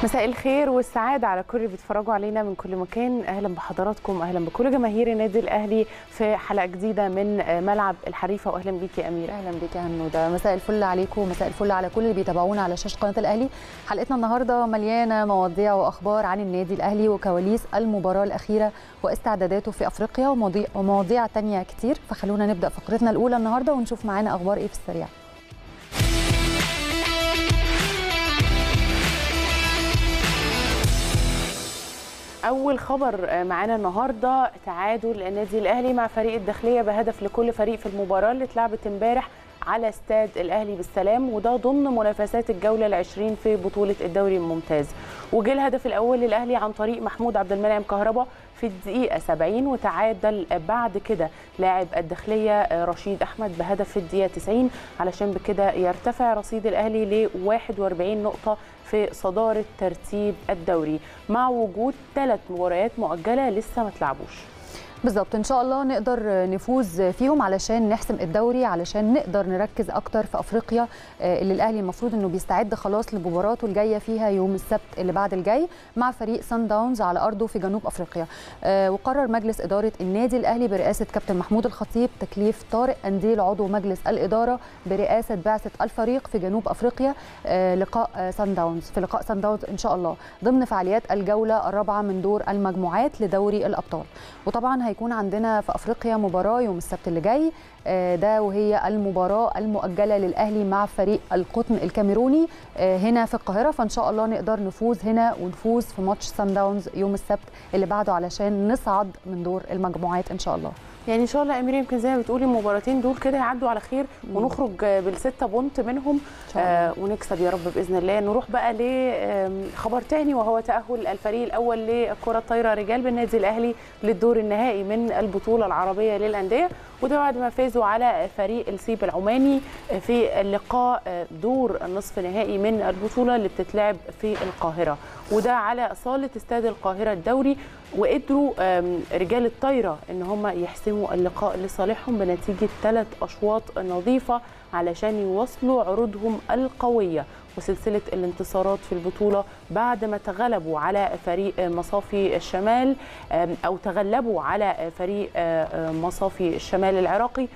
مساء الخير والسعادة على كل اللي بيتفرجوا علينا من كل مكان أهلا بحضراتكم أهلا بكل جماهير النادي الأهلي في حلقة جديدة من ملعب الحريفة وأهلا بيك يا أميرة اهلا بك يا هنوده مساء الفل عليكم ومساء الفل على كل اللي بيتابعونا على شاشه قناه الاهلي حلقتنا النهارده مليانه مواضيع واخبار عن النادي الاهلي وكواليس المباراه الاخيره واستعداداته في افريقيا ومواضيع ومواضيع تانية كتير فخلونا نبدا فقرتنا الاولى النهارده ونشوف معانا اخبار ايه في السريع أول خبر معانا النهاردة تعادل النادي الأهلي مع فريق الداخلية بهدف لكل فريق في المباراة اللي اتلعبت امبارح على استاد الأهلي بالسلام وده ضمن منافسات الجولة العشرين في بطولة الدوري الممتاز وجه الهدف الأول للأهلي عن طريق محمود عبد المنعم كهربا في الدقيقة 70 وتعادل بعد كده لاعب الداخلية رشيد أحمد بهدف في الدقيقة 90 علشان بكده يرتفع رصيد الأهلي ل 41 نقطة في صدارة ترتيب الدوري مع وجود ثلاث مباريات مؤجلة لسه ما تلعبوش بالظبط ان شاء الله نقدر نفوز فيهم علشان نحسم الدوري علشان نقدر نركز اكتر في افريقيا اللي الاهلي المفروض انه بيستعد خلاص لمباراته الجايه فيها يوم السبت اللي بعد الجاي مع فريق سان داونز على ارضه في جنوب افريقيا وقرر مجلس اداره النادي الاهلي برئاسه كابتن محمود الخطيب تكليف طارق انديل عضو مجلس الاداره برئاسه بعثه الفريق في جنوب افريقيا لقاء سان داونز في لقاء سان داونز ان شاء الله ضمن فعاليات الجوله الرابعه من دور المجموعات لدوري الابطال وطبعا هيكون عندنا في افريقيا مباراه يوم السبت اللي جاي ده وهي المباراه المؤجله للاهلي مع فريق القطن الكاميروني هنا في القاهره فان شاء الله نقدر نفوز هنا ونفوز في ماتش سان داونز يوم السبت اللي بعده علشان نصعد من دور المجموعات ان شاء الله يعني ان شاء الله يا امير يمكن زي ما بتقولي المباراتين دول كده يعدوا على خير ونخرج بالستة بونت منهم آه ونكسب يا رب باذن الله نروح بقى لخبر تاني وهو تاهل الفريق الاول للكره الطايره رجال بالنادي الاهلي للدور النهائي من البطوله العربيه للانديه وده بعد ما فازوا على فريق السيب العماني في اللقاء دور النصف نهائي من البطوله اللي بتتلعب في القاهره وده على صاله استاد القاهره الدوري وقدروا رجال الطايره ان هم يحسموا اللقاء لصالحهم بنتيجه ثلاث اشواط نظيفه علشان يواصلوا عروضهم القويه وسلسله الانتصارات في البطوله بعد ما تغلبوا على فريق مصافي الشمال او تغلبوا على فريق مصافي الشمال العراقي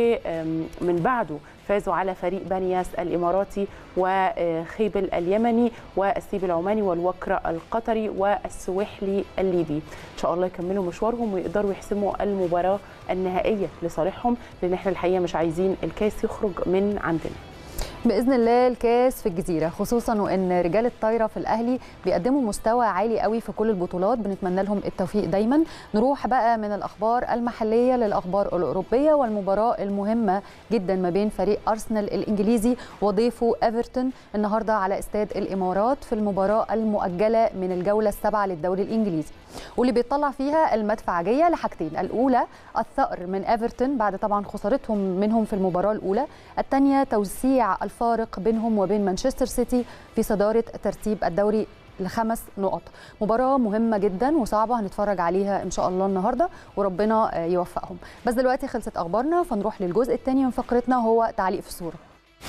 ومن بعده فازوا على فريق بنياس الاماراتي وخيبل اليمني والسيب العماني والوكرة القطري والسويحلي الليبي ان شاء الله يكملوا مشوارهم ويقدروا يحسموا المباراه النهائيه لصالحهم لان احنا الحقيقه مش عايزين الكاس يخرج من عندنا باذن الله الكاس في الجزيره خصوصا وان رجال الطايره في الاهلي بيقدموا مستوى عالي قوي في كل البطولات بنتمنى لهم التوفيق دايما نروح بقى من الاخبار المحليه للاخبار الاوروبيه والمباراه المهمه جدا ما بين فريق ارسنال الانجليزي وضيفه ايفرتون النهارده على استاد الامارات في المباراه المؤجله من الجوله السابعه للدوري الانجليزي واللي بيطلع فيها المدفعجيه لحاجتين الاولى الثأر من ايفرتون بعد طبعا خسارتهم منهم في المباراه الاولى الثانيه توسيع الفارق بينهم وبين مانشستر سيتي في صداره ترتيب الدوري لخمس نقط مباراة مهمة جدا وصعبة هنتفرج عليها إن شاء الله النهاردة وربنا يوفقهم بس دلوقتي خلصت أخبارنا فنروح للجزء الثاني من فقرتنا هو تعليق في الصورة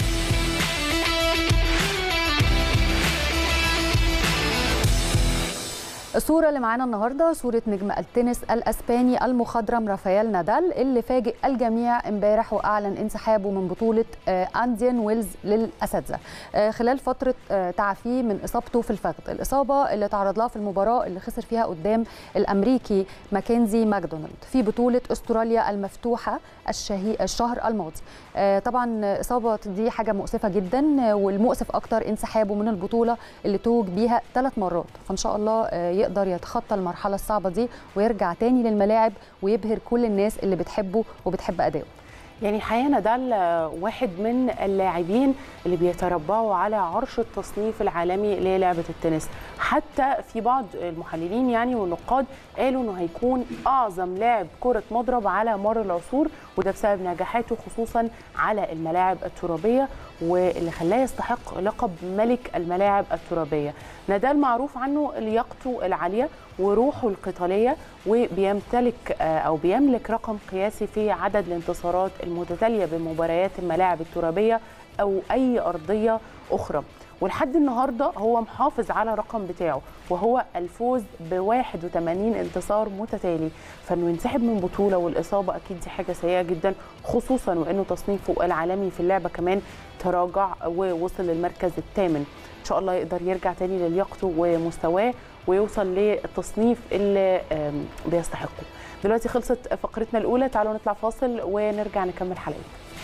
الصورة اللي معانا النهارده صورة نجم التنس الاسباني المخضرم رافائيل نادال اللي فاجئ الجميع امبارح واعلن انسحابه من بطولة انديان ويلز للاساتذة خلال فترة تعافيه من اصابته في الفخذ، الإصابة اللي تعرض لها في المباراة اللي خسر فيها قدام الامريكي ماكنزي ماكدونالد في بطولة استراليا المفتوحة الشهي الشهر الماضي. طبعا إصابة دي حاجة مؤسفة جدا والمؤسف اكتر انسحابه من البطولة اللي توج بيها ثلاث مرات، فان شاء الله يقدر يتخطى المرحله الصعبه دي ويرجع تاني للملاعب ويبهر كل الناس اللي بتحبه وبتحب اداؤه يعني الحقيقه نادال واحد من اللاعبين اللي بيتربعوا على عرش التصنيف العالمي للعبه التنس حتى في بعض المحللين يعني والنقاد قالوا انه هيكون اعظم لاعب كره مضرب على مر العصور وده بسبب نجاحاته خصوصا على الملاعب الترابيه واللي خلاه يستحق لقب ملك الملاعب الترابيه نادال معروف عنه لياقته العاليه وروحه القتاليه وبيمتلك او بيملك رقم قياسي في عدد الانتصارات المتتاليه بمباريات الملاعب الترابيه او اي ارضيه اخرى ولحد النهارده هو محافظ على رقم بتاعه وهو الفوز ب 81 انتصار متتالي فانه ينسحب من بطوله والاصابه اكيد دي حاجه سيئه جدا خصوصا وانه تصنيفه العالمي في اللعبه كمان تراجع ووصل للمركز الثامن ان شاء الله يقدر يرجع تاني للياقته ومستواه ويوصل للتصنيف اللي بيستحقه دلوقتي خلصت فقرتنا الاولى تعالوا نطلع فاصل ونرجع نكمل حلقتنا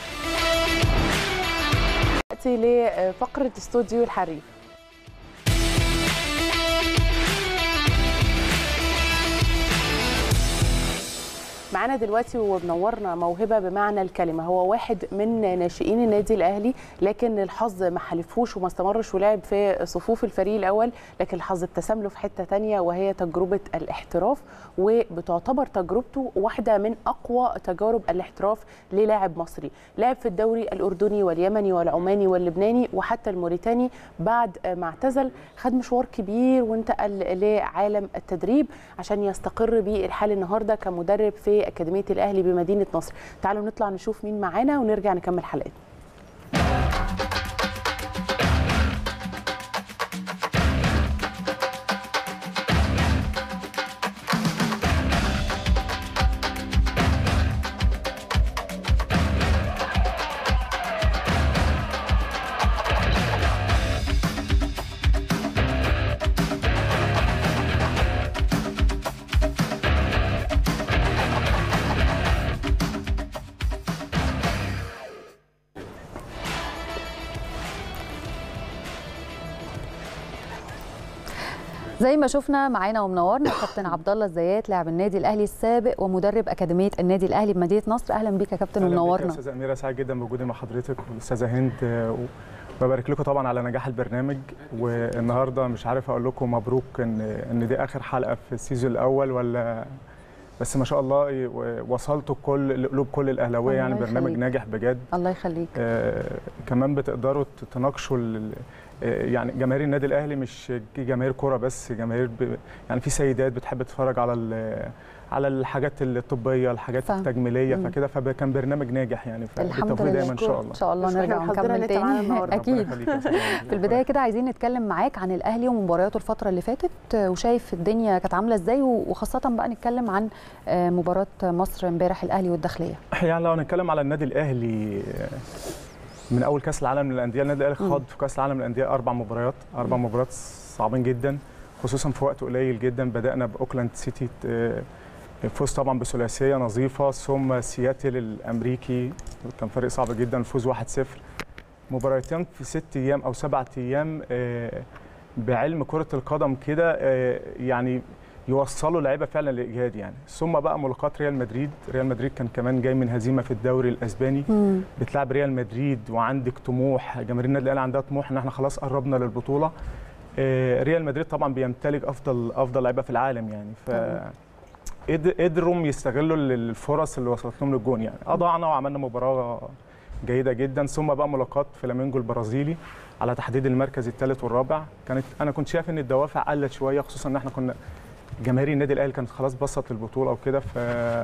دلوقتي لفقره استوديو الحريف معانا دلوقتي ومنورنا موهبه بمعنى الكلمه هو واحد من ناشئين النادي الاهلي لكن الحظ ما حلفوش وما استمرش ولعب في صفوف الفريق الاول لكن الحظ ابتسم له في حته ثانيه وهي تجربه الاحتراف وبتعتبر تجربته واحده من اقوى تجارب الاحتراف للاعب مصري لعب في الدوري الاردني واليمني والعماني واللبناني وحتى الموريتاني بعد ما اعتزل خد مشوار كبير وانتقل لعالم التدريب عشان يستقر بيه الحال النهارده كمدرب في اكاديميه الاهلي بمدينه نصر تعالوا نطلع نشوف مين معانا ونرجع نكمل حلقتنا زي ما شفنا معانا ومنورنا كابتن عبد الله الزيات لاعب النادي الاهلي السابق ومدرب اكاديميه النادي الاهلي بمدينه نصر اهلا بيك يا كابتن ومنورنا استاذه اميره سعيد جدا بوجودي مع حضرتك والاستاذه هند وببارك لكم طبعا على نجاح البرنامج والنهارده مش عارف اقول لكم مبروك ان ان دي اخر حلقه في السيزون الاول ولا بس ما شاء الله وصلتوا كل قلوب كل الاهلاويه يعني برنامج يخليك. ناجح بجد الله يخليك آه كمان بتقدروا تناقشوا يعني جماهير النادي الاهلي مش جماهير كوره بس جماهير ب... يعني في سيدات بتحب تتفرج على على الحاجات الطبيه الحاجات فهم. التجميليه مم. فكده فكان برنامج ناجح يعني فبالتوفيق دايما ان شاء الله ان شاء الله نرجع نكمل تاني اكيد في البدايه كده عايزين نتكلم معاك عن الاهلي ومبارياته الفتره اللي فاتت وشايف الدنيا كانت عامله ازاي وخاصه بقى نتكلم عن مباراه مصر امبارح الاهلي والداخليه يعني لو هنتكلم على النادي الاهلي من اول كاس العالم للانديه النادي الاهلي خاض في كاس العالم للانديه اربع مباريات اربع مباريات صعبين جدا خصوصا في وقت قليل جدا بدانا باوكلاند سيتي فوز طبعا بثلاثيه نظيفه ثم سياتل الامريكي كان فريق صعب جدا الفوز 1-0 مباراتين في ست ايام او سبعة ايام بعلم كره القدم كده يعني يوصلوا لعيبه فعلا لاجهاد يعني ثم بقى ملاقات ريال مدريد ريال مدريد كان كمان جاي من هزيمه في الدوري الاسباني مم. بتلعب ريال مدريد وعندك طموح جماهير النادي الاهلي عندها طموح ان احنا خلاص قربنا للبطوله ريال مدريد طبعا بيمتلك افضل افضل لعيبه في العالم يعني ف قدروا يستغلوا الفرص اللي وصلت لهم للجون يعني اضعنا وعملنا مباراه جيده جدا ثم بقى ملاقات فلامينجو البرازيلي على تحديد المركز الثالث والرابع كانت انا كنت شايف ان الدوافع قلت شويه خصوصا ان احنا كنا جماهير النادي الاهلي كانت خلاص بسط البطوله وكده ف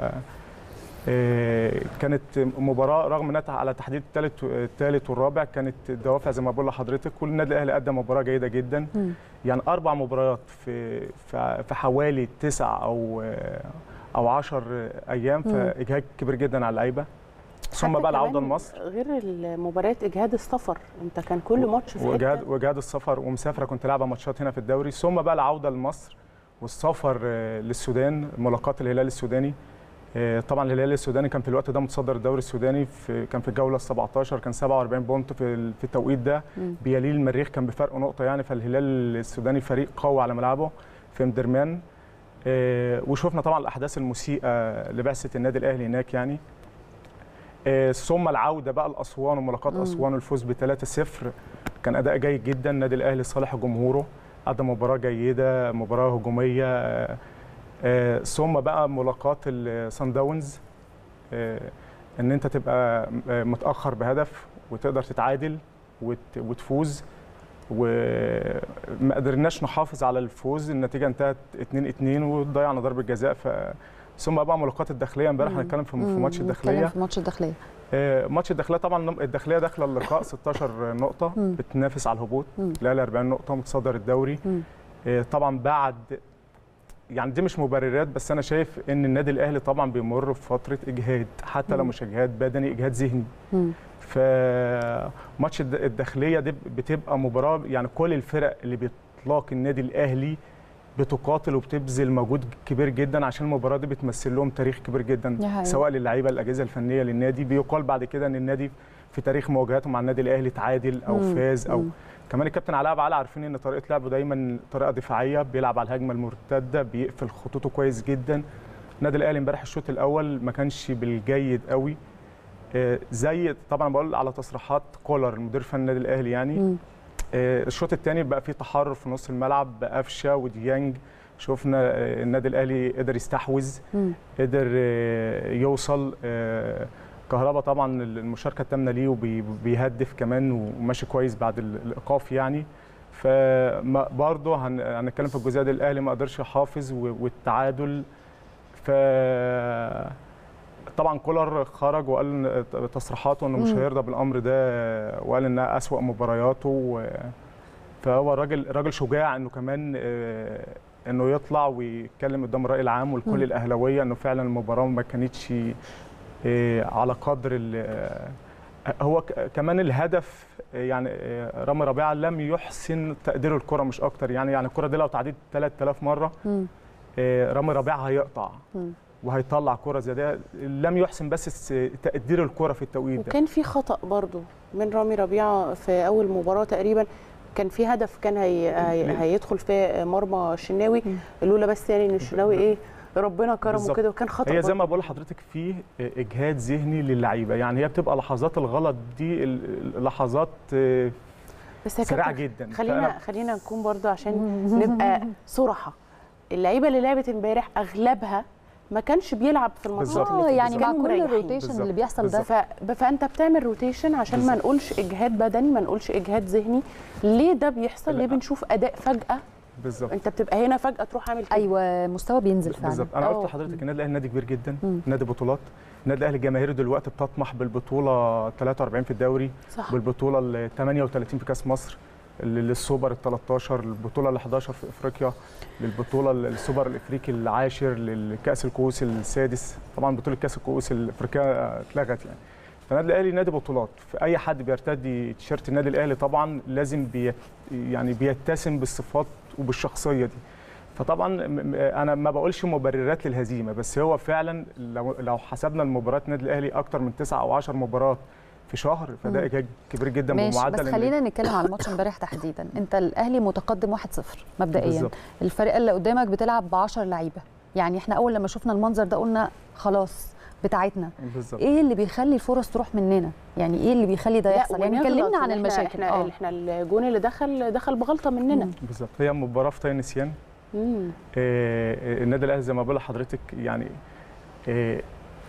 كانت مباراه رغم انها على تحديد الثالث الثالث والرابع كانت الدوافع زي ما بقول لحضرتك كل النادي الاهلي قدم مباراه جيده جدا م. يعني اربع مباريات في في حوالي تسع او او 10 ايام فاجهاد كبير جدا على اللعيبه ثم بقى العوده لمصر غير المباريات اجهاد السفر انت كان كل ماتش في واجهاد واجهاد السفر ومسافره كنت لعبه ماتشات هنا في الدوري ثم بقى العوده لمصر والسفر للسودان ملاقات الهلال السوداني طبعا الهلال السوداني كان في الوقت ده متصدر الدوري السوداني في كان في الجوله ال 17 كان 47 بونت في في التوقيت ده بيليه المريخ كان بفرق نقطه يعني فالهلال السوداني فريق قوي على ملعبه في مدرمان وشفنا طبعا الاحداث المسيئه لبعثه النادي الاهلي هناك يعني ثم العوده بقى لاسوان وملاقات اسوان والفوز ب 3-0 كان اداء جيد جدا النادي الاهلي صالح جمهوره قدم مباراه جيده مباراه هجوميه آه ثم بقى ملاقات الصن داونز آه ان انت تبقى متاخر بهدف وتقدر تتعادل وت وتفوز وما قدرناش نحافظ على الفوز النتيجه انتهت 2 2 وضيعنا ضربه جزاء ف ثم بقى ملاقات الداخليه امبارح مم. هنتكلم في في مم. ماتش نتكلم الداخليه في ماتش الداخليه آه، ماتش الداخليه طبعا الداخليه داخله اللقاء 16 نقطه مم. بتنافس على الهبوط مم. الاهلي 40 نقطه متصدر الدوري مم. آه، طبعا بعد يعني دي مش مبررات بس انا شايف ان النادي الاهلي طبعا بيمر بفتره اجهاد حتى لو مم. مش اجهاد بدني اجهاد ذهني مم. فماتش الد- الداخليه دي بتبقى مباراه يعني كل الفرق اللي بيطلق النادي الاهلي بتقاتل وبتبذل مجهود كبير جدا عشان المباراه دي بتمثل لهم تاريخ كبير دي جدا حقيقة. سواء للعيبه الاجهزه الفنيه للنادي بيقال بعد كده ان النادي في تاريخ مواجهاته مع النادي الاهلي تعادل او مم. فاز او مم. كمان الكابتن علاء أبو علي عارفين ان طريقه لعبه دايما طريقه دفاعيه بيلعب على الهجمه المرتده بيقفل خطوطه كويس جدا النادي الاهلي امبارح الشوط الاول ما كانش بالجيد قوي آه، زي طبعا بقول على تصريحات كولر المدير الفني النادي الاهلي يعني مم. آه، الشوط الثاني بقى فيه تحرر في نص الملعب بقفشه وديانج شفنا آه، النادي الاهلي قدر يستحوذ مم. قدر آه، يوصل آه، كهربا طبعا المشاركه التامه ليه وبيهدف كمان وماشي كويس بعد ال- الايقاف يعني فبرضه هنتكلم في الجزئيه دي الاهلي ما قدرش يحافظ و- والتعادل ف طبعا كولر خرج وقال إن تصريحاته انه مش مم. هيرضى بالامر ده وقال انها اسوا مبارياته و- فهو راجل راجل شجاع انه كمان آه، انه يطلع ويتكلم قدام الراي العام مم. والكل الاهلاويه انه فعلا المباراه ما كانتش آه، على قدر ال- آه، هو ك- كمان الهدف آه، يعني آه، رامي ربيعه لم يحسن تقدير الكره مش اكتر يعني يعني الكره دي لو تعديت 3000 مره مم. آه، رامي ربيعه هيقطع مم. وهيطلع كره زي ده لم يحسن بس الس- تقدير الكره في التوقيت ده وكان في خطا برضو من رامي ربيعه في اول مباراه تقريبا كان في هدف كان هي... هي... هيدخل في مرمى الشناوي مم. لولا بس يعني ان الشناوي ايه ربنا كرمه بالظبط. كده وكان خطا هي زي برضو. ما بقول لحضرتك في اجهاد ذهني للعيبه يعني هي بتبقى لحظات الغلط دي ال- ال- لحظات آه، بس يا سريعه كابتن جدا خلينا فأنا- خلينا نكون برضو عشان نبقى صراحه اللعيبه اللي لعبت امبارح اغلبها ما كانش بيلعب في الماتشات بالظبط. اللي اه فاتت. يعني مع كانوا كل مريحين. الروتيشن اللي بالظبط. بيحصل ده بالظبط. ف... فانت بتعمل روتيشن عشان ما بالظبط. نقولش اجهاد بدني ما نقولش اجهاد ذهني ليه ده بيحصل ليه لا. بنشوف اداء فجاه بالظبط انت بتبقى هنا فجاه تروح عامل كده ايوه مستوى بينزل فعلا بالظبط انا أه. قلت لحضرتك النادي الاهلي نادي كبير جدا مم. نادي بطولات النادي الاهلي جماهيره دلوقتي بتطمح بالبطوله 43 في الدوري صح بالبطوله ال 38 في كاس مصر ال- للسوبر ال 13 البطوله ال 11 في افريقيا للبطوله ال- السوبر الافريقي العاشر للكاس الكؤوس السادس طبعا بطوله كاس الكؤوس الافريقيه اتلغت يعني فالنادي الاهلي نادي بطولات فاي حد بيرتدي تيشيرت النادي الاهلي طبعا لازم بيت يعني بيتسم بالصفات وبالشخصيه دي فطبعا م- م- انا ما بقولش مبررات للهزيمه بس هو فعلا لو لو حسبنا المباريات النادي الاهلي اكتر من تسعة او 10 مباريات في شهر فده مم. ايجاج كبير جدا ماشي بمعدل بس إن- خلينا نتكلم على الماتش امبارح تحديدا انت الاهلي متقدم 1-0 مبدئيا بالظبط. الفريق اللي قدامك بتلعب ب 10 لعيبه يعني احنا اول لما شفنا المنظر ده قلنا خلاص بتاعتنا بالظبط ايه اللي بيخلي الفرص تروح مننا يعني ايه اللي بيخلي ده لا، يحصل يعني ونغلط اتكلمنا عن إن إحنا- المشاكل احنا اه احنا الجون اللي دخل دخل بغلطه مننا مم. بالظبط هي مباراه في طي نسيان مم. آه، آه، النادي الاهلي زي ما بقول لحضرتك يعني آه،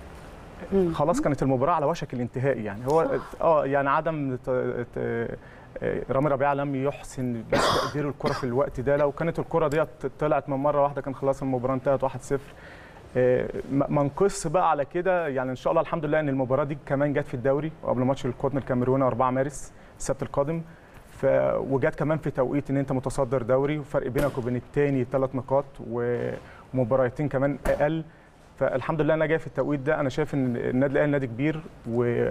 مم. خلاص كانت المباراه على وشك الانتهاء يعني هو اه يعني عدم ت- ت- آه، رامي ربيعه لم يحسن بس تقدير الكره في الوقت ده لو كانت الكره ديت طلعت من مره واحده كان خلاص المباراه انتهت 1-0 آه، ما ما نقص بقى على كده يعني ان شاء الله الحمد لله ان المباراه دي كمان جت في الدوري وقبل ماتش القطن الكاميروني 4 مارس السبت القادم ف وجت كمان في توقيت ان انت متصدر دوري وفرق بينك وبين الثاني ثلاث نقاط ومباراتين كمان اقل فالحمد لله انا جاي في التوقيت ده انا شايف ان النادي الاهلي نادي كبير و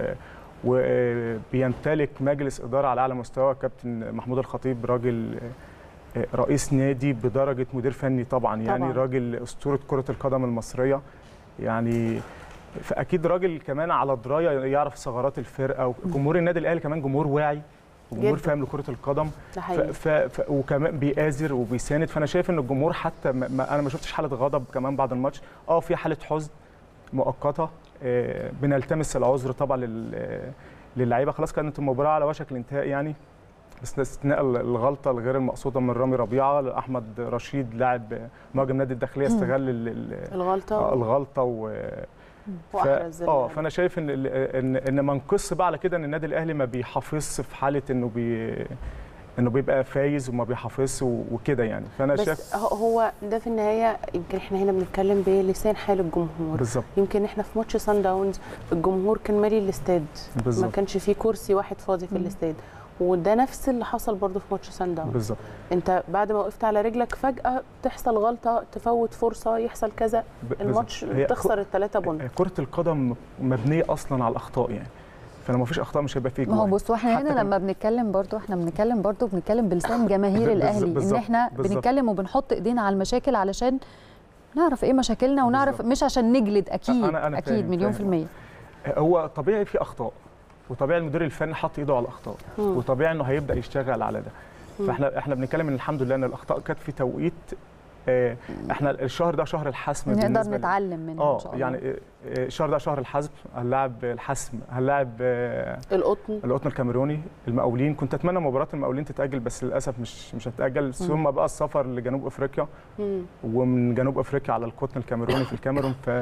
وبيمتلك مجلس اداره على اعلى مستوى كابتن محمود الخطيب راجل آه، رئيس نادي بدرجه مدير فني طبعا يعني طبعاً. راجل اسطوره كره القدم المصريه يعني فاكيد راجل كمان على درايه يعرف ثغرات الفرقه وجمهور النادي الاهلي كمان جمهور واعي وجمهور جداً. فاهم لكره القدم ده ف حقيقي ف ف وكمان بيآزر وبيساند فانا شايف ان الجمهور حتى ما ما انا ما شفتش حاله غضب كمان بعد الماتش اه في حاله حزن مؤقته آه، بنلتمس العذر طبعا لل- آه، للعيبه خلاص كانت المباراه على وشك الانتهاء يعني بس استثناء ال- الغلطه الغير المقصوده من رامي ربيعه احمد رشيد لاعب مهاجم نادي الداخليه استغل ال- ال- آه، الغلطه الغلطه و ف... واحرز اه ال- فانا شايف ان ال- ان ان ما نقص بقى على كده ان النادي الاهلي ما بيحافظش في حاله انه بي انه بيبقى فايز وما بيحافظش و- وكده يعني فانا بس شايف هو- هو ده في النهايه يمكن احنا هنا بنتكلم بلسان حال الجمهور بالظبط يمكن احنا في ماتش سان داونز الجمهور كان مالي الاستاد ما بالظبط كانش فيه كرسي واحد فاضي في مم. الاستاد وده نفس اللي حصل برضو في ماتش سان داونز بالظبط انت بعد ما وقفت على رجلك فجاه تحصل غلطه تفوت فرصه يحصل كذا ب- الماتش بالظبط. هي تخسر الثلاثه بونت كرة القدم مبنية أصلا على الأخطاء يعني فلو ما فيش أخطاء مش هيبقى فيه ما هو جوان بص واحنا حتى هنا كان- لما بنتكلم برضو احنا بنتكلم برضو بنتكلم بلسان جماهير بالظبط- الاهلي ان بالظبط- احنا بالظبط. بنتكلم وبنحط ايدينا على المشاكل علشان نعرف ايه مشاكلنا ونعرف بالظبط. مش عشان نجلد اكيد أنا- أنا اكيد فاهم- مليون في فاهم. المية هو طبيعي في أخطاء وطبيعي المدير الفني حط إيده على الأخطاء مم. وطبيعي إنه هيبدأ يشتغل على ده مم. فاحنا احنا بنتكلم ان الحمد لله ان الاخطاء كانت في توقيت آه، احنا الشهر ده شهر الحسم نقدر بالنسبة لنا. نتعلم منها ان اه شاء الله يعني آه، آه، الشهر ده شهر الحسم هنلاعب الحسم هنلاعب آه، القطن القطن الكاميروني المقاولين كنت اتمنى مباراه المقاولين تتاجل بس للاسف مش مش هتتاجل مم. ثم بقى السفر لجنوب افريقيا مم. ومن جنوب افريقيا على القطن الكاميروني في الكاميرون ف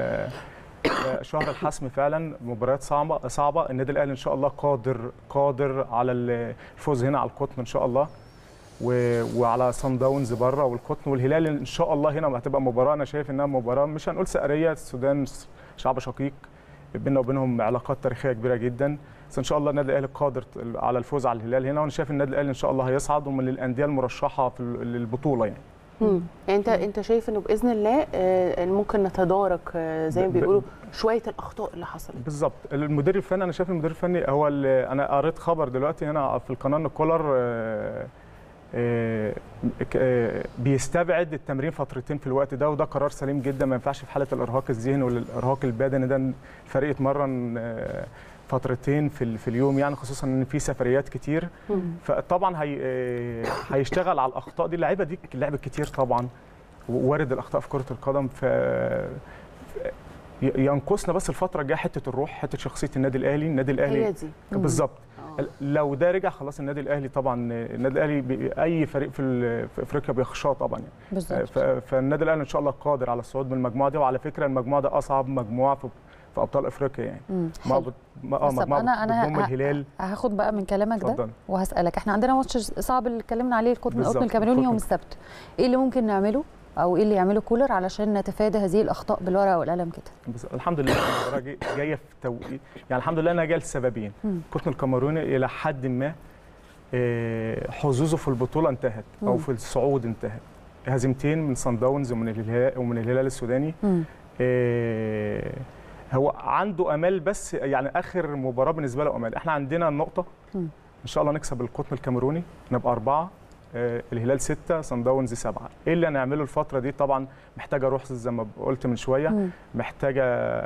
شهر الحسم فعلا مباريات صعبه صعبه النادي الاهلي ان شاء الله قادر قادر على الفوز هنا على القطن ان شاء الله و... وعلى صن داونز بره والقطن والهلال ان شاء الله هنا هتبقى مباراه انا شايف انها مباراه مش هنقول سقريه السودان شعب شقيق بيننا وبينهم علاقات تاريخيه كبيره جدا بس ان شاء الله النادي الاهلي قادر على الفوز على الهلال هنا وانا شايف النادي الاهلي ان شاء الله هيصعد ومن الانديه المرشحه في ال- للبطوله يعني مم. يعني انت انت شايف انه باذن الله آه، ممكن نتدارك آه، زي ما ب- ب- بيقولوا شويه الاخطاء اللي حصلت بالظبط المدير الفني انا شايف المدير الفني هو اللي انا قريت خبر دلوقتي هنا في القناه ان كولر آه، آه، ك- آه، بيستبعد التمرين فترتين في الوقت ده وده قرار سليم جدا ما ينفعش في حاله الارهاق الذهني والارهاق البدني ده إن الفريق يتمرن آه، فترتين في ال- في اليوم يعني خصوصا ان في سفريات كتير مم. فطبعا هي آه، هيشتغل على الاخطاء دي اللعيبه دي لعبت كتير طبعا وارد الاخطاء في كره القدم ف ي- ينقصنا بس الفتره الجايه حته الروح حته شخصيه النادي الاهلي النادي هي الاهلي دي بالظبط آه. لو ده رجع خلاص النادي الاهلي طبعا النادي الاهلي بي- اي فريق في, ال- في افريقيا بيخشاه طبعا يعني بالظبط ف- فالنادي الاهلي ان شاء الله قادر على الصعود من المجموعه دي وعلى فكره المجموعه ده اصعب مجموعه في, في ابطال افريقيا يعني مم. ما حلو. بت- ما- اه بس طب مجموعه أنا- أنا بتضم ه- الهلال هاخد بقى من كلامك ده اتفضل وهسألك احنا عندنا ماتش صعب اللي اتكلمنا عليه القطن بالظبط، القطن الكاميروني يوم القطن. السبت ايه اللي ممكن نعمله او ايه اللي يعمله كولر علشان نتفادى هذه الاخطاء بالورقه والقلم كده بس الحمد لله المباراه جاي- جايه في توقيت يعني الحمد لله انها جايه لسببين مم. القطن الكاميروني الى حد ما آه، حظوظه في البطوله انتهت او مم. في الصعود انتهت هزيمتين من صن داونز ومن الهلال ومن الهلال السوداني مم. آه، هو عنده امال بس يعني اخر مباراه بالنسبه له امال احنا عندنا النقطه مم. ان شاء الله نكسب القطن الكاميروني نبقى اربعه آه، الهلال سته صن داونز سبعه ايه اللي هنعمله الفتره دي طبعا محتاجه روح زي ما قلت من شويه مم. محتاجه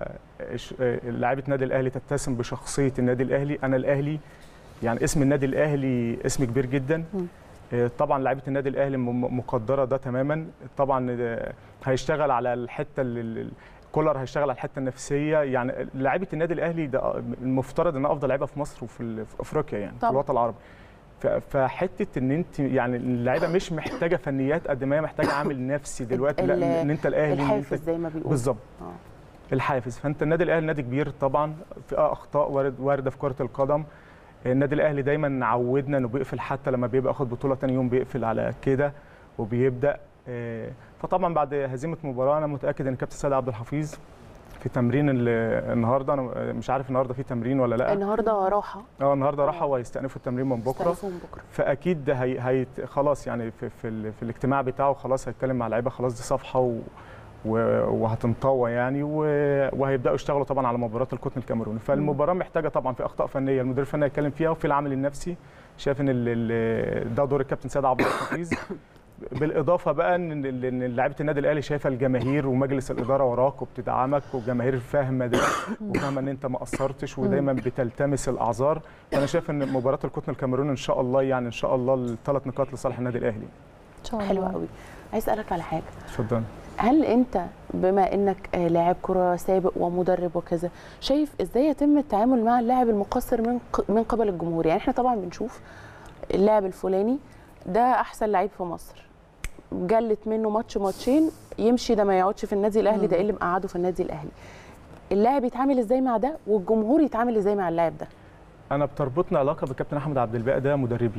إش- آه، لعيبه النادي الاهلي تتسم بشخصيه النادي الاهلي انا الاهلي يعني اسم النادي الاهلي اسم كبير جدا مم. آه، طبعا لعيبه النادي الاهلي م- مقدره ده تماما طبعا آه، هيشتغل على الحته اللي اللي- كولر هيشتغل على الحته النفسيه يعني لعيبه النادي الاهلي ده المفترض انها افضل لعيبه في مصر وفي ال- في افريقيا يعني في طبعاً. الوطن العربي ف- فحته ان انت يعني اللعيبه مش محتاجه فنيات قد ما هي محتاجه عامل نفسي دلوقتي ال- لا ان انت الاهلي إن الحافز انت زي ما بيقولوا بالظبط آه. الحافز فانت النادي الاهلي نادي كبير طبعا في اخطاء وارد وارده في كره القدم النادي الاهلي دايما عودنا انه بيقفل حتى لما بيبقى ياخد بطوله تاني يوم بيقفل على كده وبيبدا آه، فطبعا بعد هزيمه مباراه انا متاكد ان كابتن سيد عبد الحفيظ في تمرين ال- النهارده انا مش عارف النهارده في تمرين ولا لا النهارده راحه اه النهارده راحوا وهيستأنفوا التمرين من بكره استأنفهم بكره فاكيد ده هي هي خلاص يعني في في, ال- في الاجتماع بتاعه خلاص هيتكلم مع اللعيبه خلاص دي صفحه و و- وهتنطوى يعني و- وهيبداوا يشتغلوا طبعا على مباراه القطن الكاميروني فالمباراه محتاجه طبعا في اخطاء فنيه المدير الفني هيتكلم فيها وفي العامل النفسي شايف ان ال- ال- ده دور الكابتن سيد عبد الحفيظ بالاضافه بقى ان ال- ان لعيبه النادي الاهلي شايفه الجماهير ومجلس الاداره وراك وبتدعمك والجماهير فاهمه ده وفاهمه ان انت ما قصرتش ودايما بتلتمس الاعذار فانا شايف ان مباراه القطن الكاميروني ان شاء الله يعني ان شاء الله الثلاث نقاط لصالح النادي الاهلي ان شاء الله حلو قوي عايز اسالك على حاجه اتفضل هل انت بما انك آه، لاعب كره سابق ومدرب وكذا شايف ازاي يتم التعامل مع اللاعب المقصر من ق- من قبل الجمهور يعني احنا طبعا بنشوف اللاعب الفلاني ده احسن لعيب في مصر جلت منه ماتش ماتشين يمشي ده ما يقعدش في النادي الاهلي ده إيه اللي مقعده في النادي الاهلي اللاعب يتعامل ازاي مع ده والجمهور يتعامل ازاي مع اللاعب ده انا بتربطنا علاقه بالكابتن احمد عبد الباقي ده مدربين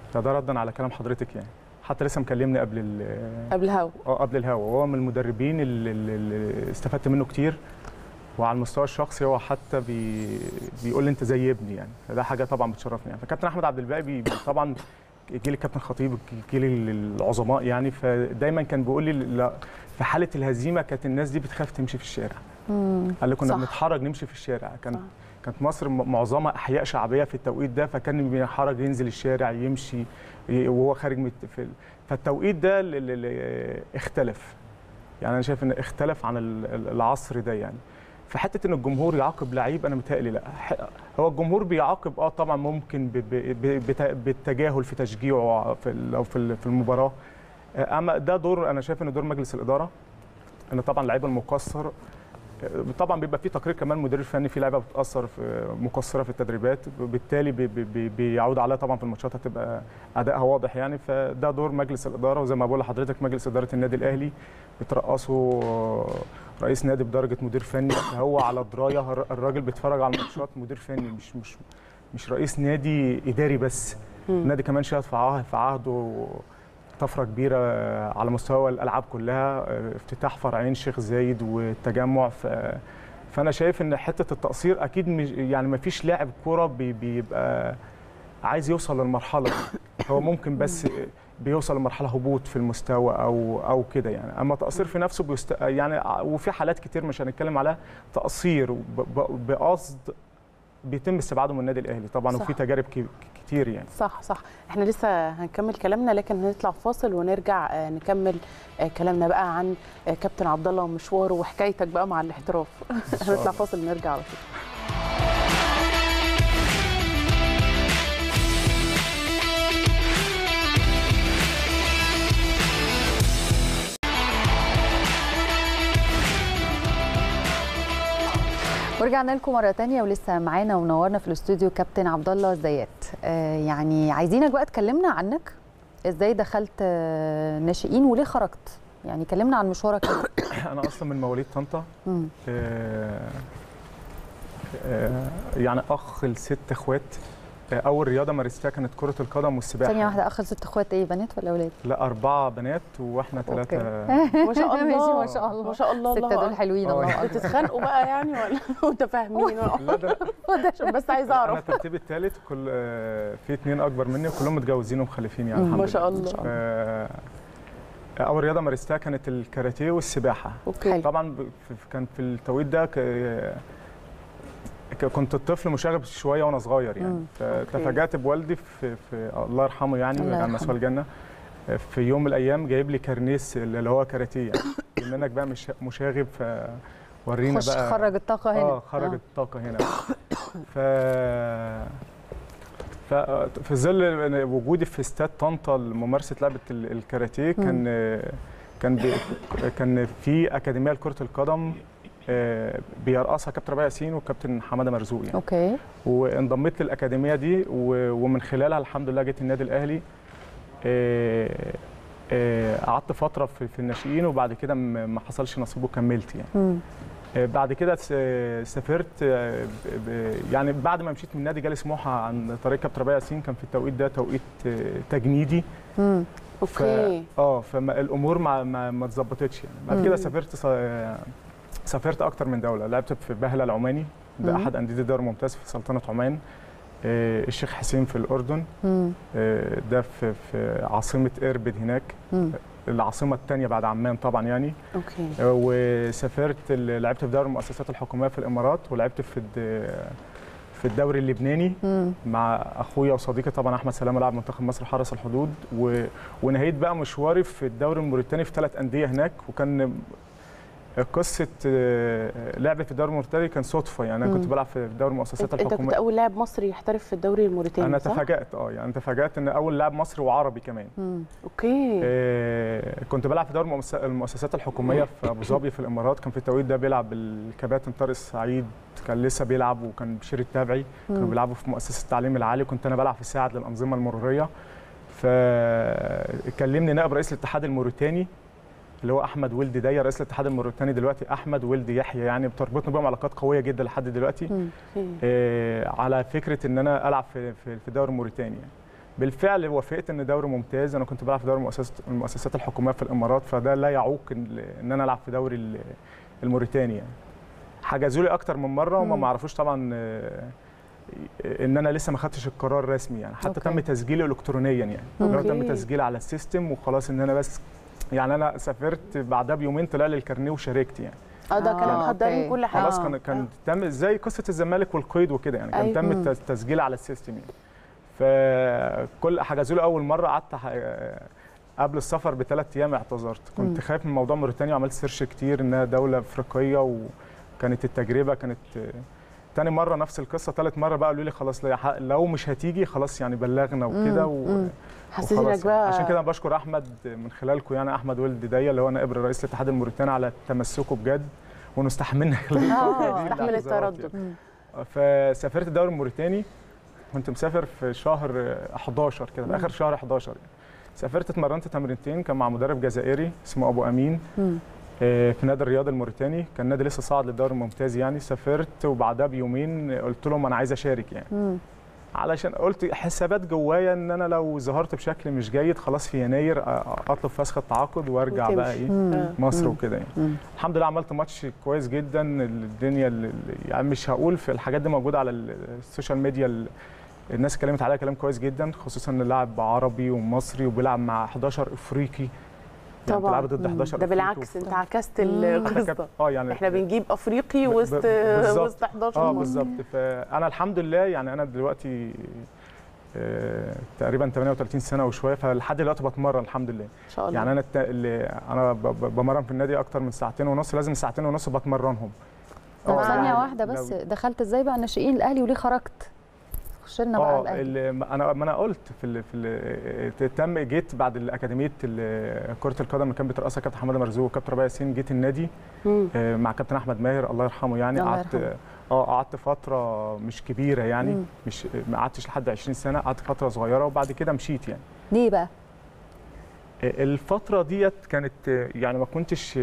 فده ردا على كلام حضرتك يعني حتى لسه مكلمني قبل ال- قبل هوا اه قبل الهوا وهو من المدربين اللي, اللي- اللي استفدت منه كتير وعلى المستوى الشخصي هو حتى بي بيقول لي انت زي ابني يعني فده حاجه طبعا بتشرفني يعني فكابتن احمد عبد الباقي بي بي- طبعا جيل الكابتن خطيب جيل العظماء يعني فدايما كان بيقول لي لا في حاله الهزيمه كانت الناس دي بتخاف تمشي في الشارع مم. قال لي كنا صح. بنتحرج نمشي في الشارع كان صح. كانت مصر م- معظمها احياء شعبيه في التوقيت ده فكان بيحرج ينزل الشارع يمشي ي- وهو خارج من الت- في ال- فالتوقيت ده ل- ل- ل- اختلف يعني انا شايف ان اختلف عن ال- ال- العصر ده يعني فحته ان الجمهور يعاقب لعيب انا متهيألي لا ح- هو الجمهور بيعاقب اه طبعا ممكن ب- ب- ب- بت- بالتجاهل في تشجيعه في ال- او في ال- في المباراه آه، اما ده دور انا شايف ان دور مجلس الاداره ان طبعا اللعيبه المقصر طبعا بيبقى في تقرير كمان مدير فني في لعيبه بتاثر في مقصره في التدريبات بالتالي بي بي بيعود عليها طبعا في الماتشات هتبقى ادائها واضح يعني فده دور مجلس الاداره وزي ما بقول لحضرتك مجلس اداره النادي الاهلي بترأسه رئيس نادي بدرجه مدير فني هو على درايه الراجل بيتفرج على الماتشات مدير فني مش مش مش رئيس نادي اداري بس مم. النادي كمان شهد في عهد في عهده طفره كبيره على مستوى الالعاب كلها افتتاح فرعين شيخ زايد والتجمع ف فانا شايف ان حته التقصير اكيد مش يعني ما فيش لاعب كوره بي- بيبقى عايز يوصل للمرحله دي هو ممكن بس بيوصل لمرحله هبوط في المستوى او او كده يعني اما تقصير في نفسه بيست... يعني وفي حالات كتير مش هنتكلم عليها تقصير ب- ب- بقصد بيتم استبعاده من النادي الاهلي طبعا صح. وفي تجارب ك- كتير يعني صح صح احنا لسه هنكمل كلامنا لكن هنطلع فاصل ونرجع آه، نكمل آه، كلامنا بقى عن آه، كابتن عبد الله ومشواره وحكايتك بقى مع الاحتراف هنطلع فاصل ونرجع على طول ورجعنا لكم مره تانية ولسه معانا ونورنا في الاستوديو كابتن عبد الله الزيات آه يعني عايزينك بقى تكلمنا عنك ازاي دخلت آه ناشئين وليه خرجت يعني كلمنا عن مشوارك كده. انا اصلا من مواليد طنطا مم. آه، آه، يعني اخ لست اخوات آه، اول رياضه مارستها كانت كره القدم والسباحه ثانيه واحده اخر ست اخوات ايه بنات ولا اولاد لا اربعه بنات واحنا أوكي. ثلاثه ما شاء الله ماشي ما شاء الله ما شاء الله الستة الله دول أكبر. حلوين آه، الله يعني. اكبر بتتخانقوا بقى يعني ولا متفاهمين لا ده عشان بس عايزه انا اعرف ترتيب الثالث كل آه، في اثنين اكبر مني وكلهم متجوزين ومخلفين يعني مم. الحمد ما شاء لله. الله ف- اول رياضه مارستها كانت الكاراتيه والسباحه اوكي حلو. طبعا ب- في- كان في التوقيت ده ك- ك- كنت الطفل مشاغب شويه وانا صغير يعني مم. فتفاجات بوالدي في, في الله يرحمه يعني الله على يرحمه. مسوى الجنه في يوم من الايام جايب لي كارنيس اللي هو كاراتيه يعني بما انك بقى مش مشاغب فورينا خش بقى خرج الطاقه هنا اه خرج الطاقه هنا ف ف في ظل وجودي في استاد طنطا لممارسه لعبه ال- الكاراتيه كان كان بي كان في اكاديميه لكره القدم آه، بيرأسها كابتن ربيع ياسين وكابتن حماده مرزوق يعني اوكي وانضميت للاكاديميه دي و- ومن خلالها الحمد لله جيت النادي الاهلي آه، آه، قعدت فتره في في الناشئين وبعد كده م- ما حصلش نصيب وكملت يعني مم. آه، بعد كده س- سافرت آه، ب- ب- يعني بعد ما مشيت من النادي جالي سموحه عن طريق كابتن ربيع ياسين كان في التوقيت ده توقيت آه، تجنيدي مم. ف- اوكي اه فالامور ما ما, ما اتظبطتش يعني بعد مم. كده سافرت ص- سافرت اكتر من دوله لعبت في بهله العماني ده مم. احد انديه الدوري الممتاز في سلطنه عمان آه، الشيخ حسين في الاردن مم. آه، ده في في عاصمه اربد هناك مم. العاصمه الثانيه بعد عمان طبعا يعني اوكي آه، وسافرت ال- لعبت في دوري المؤسسات الحكوميه في الامارات ولعبت في الد- في الدوري اللبناني مم. مع اخويا وصديقي طبعا احمد سلامه لاعب منتخب مصر حرس الحدود و... ونهيت بقى مشواري في الدوري الموريتاني في ثلاث انديه هناك وكان قصه آه، لعبي في الدوري الموريتاني كان صدفه يعني انا كنت مم. بلعب في دوري المؤسسات انت كنت الحكوميه اول لاعب مصري يحترف في الدوري الموريتاني انا صح؟ تفاجات اه يعني تفاجات ان اول لاعب مصري وعربي كمان مم. اوكي آه، كنت بلعب في دوري المؤس- المؤسسات الحكوميه في ابو ظبي في الامارات كان في التوقيت ده بيلعب الكباتن طارق السعيد كان لسه بيلعب وكان بشير التابعي كانوا مم. بيلعبوا في مؤسسه التعليم العالي كنت انا بلعب في الساعد للانظمه المروريه فكلمني نائب رئيس الاتحاد الموريتاني اللي هو احمد ولدي دايا رئيس الاتحاد الموريتاني دلوقتي احمد ولدي يحيى يعني بتربطنا بيهم علاقات قويه جدا لحد دلوقتي مم. اوكي آه، على فكره ان انا العب في في في الدوري الموريتاني يعني. بالفعل وافقت ان دوري ممتاز انا كنت بلعب في دوري المؤسسات المؤسسات الحكوميه في الامارات فده لا يعوق ان إن انا العب في دوري ال- الموريتاني يعني حجزوا لي اكتر من مره وما مم. ما عرفوش طبعا آه، ان انا لسه ما خدتش القرار الرسمي يعني حتى أوكي. تم تسجيلي الكترونيا يعني لو أوكي. تم تسجيلي على السيستم وخلاص ان انا بس يعني انا سافرت بعدها بيومين طلع لي الكارنيه وشاركت يعني اه ده كانوا آه، محضرين أوكي. كل حاجه خلاص آه. كان كان تم زي قصه الزمالك والقيد وكده يعني كان أيوة. تم مم. التس- التسجيل على السيستم يعني فكل حجزوا لي اول مره قعدت ح- قبل السفر بثلاث ايام اعتذرت كنت مم. خايف من موضوع موريتانيا وعملت سيرش كتير انها دوله افريقيه وكانت التجربه كانت تاني مره نفس القصه ثالث مره بقى قالوا لي خلاص لا يح- لو مش هتيجي خلاص يعني بلغنا وكده مم. و... مم. حسيت وخلاص انك بقى عشان كده أنا بشكر احمد من خلالكم يعني احمد ولد دايا اللي هو نائب رئيس الاتحاد الموريتاني على تمسكه بجد وانه استحملنا خلال اه هذه استحمل اللحظات التردد مم. فسافرت الدوري الموريتاني كنت مسافر في شهر 11 كده في اخر شهر 11 يعني. سافرت اتمرنت تمرينتين كان مع مدرب جزائري اسمه ابو امين مم. آه، في نادي الرياض الموريتاني كان نادي لسه صاعد للدوري الممتاز يعني سافرت وبعدها بيومين قلت لهم انا عايز اشارك يعني مم. علشان قلت حسابات جوايا ان انا لو ظهرت بشكل مش جيد خلاص في يناير أ- اطلب فسخ التعاقد وارجع بقى وتمشي. ايه مم. آه. مصر مم. وكده يعني مم. الحمد لله عملت ماتش كويس جدا الدنيا اللي يعني مش هقول في الحاجات دي موجوده على السوشيال ميديا ال- الناس اتكلمت عليها كلام كويس جدا خصوصا ان اللاعب عربي ومصري وبيلعب مع 11 افريقي يعني طبعا. بتلعب ضد 11 ده أفريقي بالعكس وف- انت عكست مم. القصه اه يعني احنا بنجيب افريقي ب- ب- وسط بالظبط. وسط 11 اه مصري. بالظبط فانا الحمد لله يعني انا دلوقتي آه، تقريبا 38 سنه وشويه فلحد دلوقتي بتمرن الحمد لله ان شاء الله يعني انا الت... اللي انا ب... ب- بمرن في النادي اكتر من ساعتين ونص لازم ساعتين ونص بتمرنهم طب آه، ثانية يعني واحدة بس لو- دخلت ازاي بقى ناشئين الاهلي وليه خرجت؟ خش لنا بقى اه الاهلي اللي انا ما انا قلت في ال... في ال... تم جيت بعد الاكاديميه ال- كره القدم اللي كان بترأسها كابتن حماده مرزوق وكابتن ربيع ياسين جيت النادي مم. آه، مع كابتن احمد ماهر الله يرحمه يعني الله قعدت يرحمه. اه قعدت فتره مش كبيره يعني مم. مش ما قعدتش لحد 20 سنه قعدت فتره صغيره وبعد كده مشيت يعني ليه بقى؟ الفترة ديت كانت يعني ما كنتش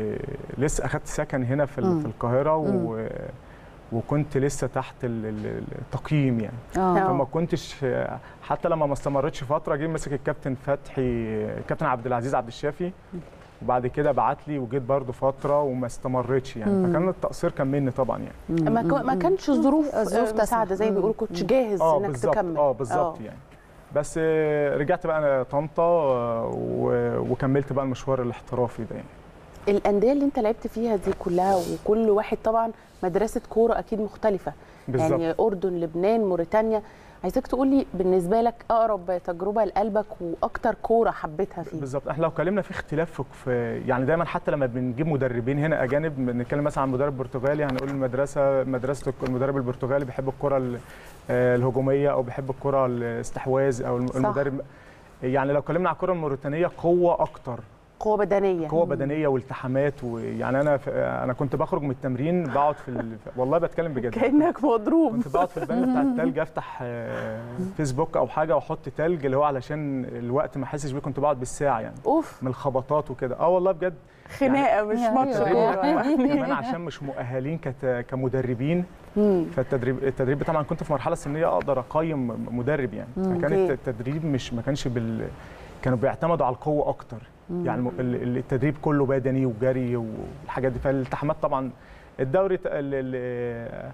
لسه أخدت سكن هنا في مم. في القاهرة مم. و وكنت لسه تحت ال- ال- التقييم يعني اه فما كنتش حتى لما ما استمرتش فترة جه مسك الكابتن فتحي كابتن عبد العزيز عبد الشافي وبعد كده بعت لي وجيت برضو فترة وما استمرتش يعني مم. فكان التقصير كان مني طبعا يعني مم. ما كو- ما مم. كانش ظروف الظروف آه، تسمح. مساعده زي ما مم. بيقولوا كنتش مم. جاهز اه انك بالظبط تكمل اه بالظبط يعني بس آه، رجعت بقى انا طنطا آه، و- وكملت بقى المشوار الاحترافي ده يعني الانديه اللي انت لعبت فيها دي كلها وكل واحد طبعا مدرسه كوره اكيد مختلفه بالظبط يعني اردن لبنان موريتانيا عايزاك تقول لي بالنسبه لك اقرب تجربه لقلبك واكتر كوره حبيتها فيه بالظبط احنا لو اتكلمنا في اختلاف في- في يعني دايما حتى لما بنجيب مدربين هنا اجانب بنتكلم مثلا عن مدرب برتغالي هنقول المدرسه مدرسه الك- المدرب البرتغالي بيحب الكره ال- آه، الهجوميه او بيحب الكره الاستحواذ او الم- صح. المدرب يعني لو اتكلمنا على الكره الموريتانيه قوه اكتر قوه بدنيه قوه بدنيه والتحامات ويعني انا في انا كنت بخرج من التمرين بقعد في ال... والله بتكلم بجد كانك مضروب كنت بقعد في البانه بتاع التلج افتح آه، فيسبوك او حاجه واحط تلج اللي هو علشان الوقت ما احسش بيه كنت بقعد بالساعه يعني اوف من الخبطات وكده اه والله بجد خناقه مش يعني ماتش أيوة. كوره كمان عشان مش مؤهلين كت- كمدربين مم. فالتدريب التدريب طبعا كنت في مرحله سنيه اقدر اقيم مدرب يعني مم. فكان أوكي. التدريب مش ما كانش بال كانوا بيعتمدوا على القوه اكتر يعني الم- ال- ال- التدريب كله بدني وجري والحاجات دي فالالتحامات طبعا الدوري ت- ال- ال-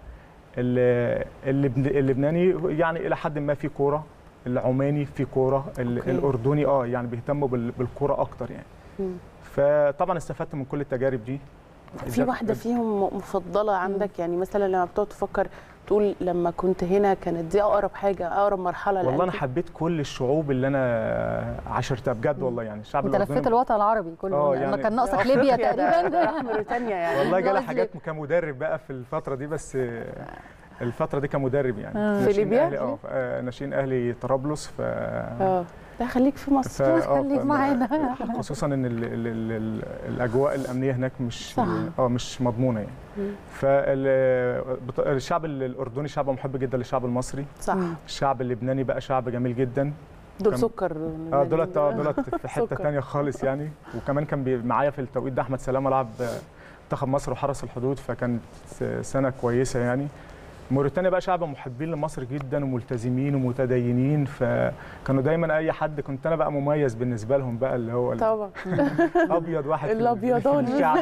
ال- اللبن- اللبناني يعني الى حد ما في كوره العماني في كوره ال- أوكي. الاردني اه يعني بيهتموا بال- بالكوره اكتر يعني مم. فطبعا استفدت من كل التجارب دي في واحده فيهم مفضله عندك يعني مثلا لما بتقعد تفكر تقول لما كنت هنا كانت دي اقرب حاجه اقرب مرحله والله انا لقلبي؟ حبيت كل الشعوب اللي انا عاشرتها بجد والله يعني الشعب انت لفيت الوطن العربي كله آه، لما يعني كان ناقصك أفريقيا ليبيا ده- تقريبا ده موريتانيا يعني والله جالي قصدي. حاجات كمدرب بقى في الفتره دي بس الفتره دي كمدرب يعني آه. في ناشئين ليبيا؟ اهلي اه آه، ناشئين اهلي طرابلس ف اه لا خليك في ف- مصر آه، خليك ف- معانا. خصوصا ان ال ال ال ال الاجواء الامنيه هناك مش صح. اه مش مضمونه يعني مم. فالشعب الاردني شعب محب جدا للشعب المصري صح مم. الشعب اللبناني بقى شعب جميل جدا دول كان- سكر اه دولت اه دولت في حته سكر. تانية خالص يعني وكمان كان بي- معايا في التوقيت ده احمد سلامه لعب آه، منتخب مصر وحرس الحدود فكانت س- سنه كويسه يعني موريتانيا بقى شعب محبين لمصر جدا وملتزمين ومتدينين فكانوا دايما اي حد كنت انا بقى مميز بالنسبه لهم بقى اللي هو طبعا الابيض واحد في ال- الأبيضاني. في الشعب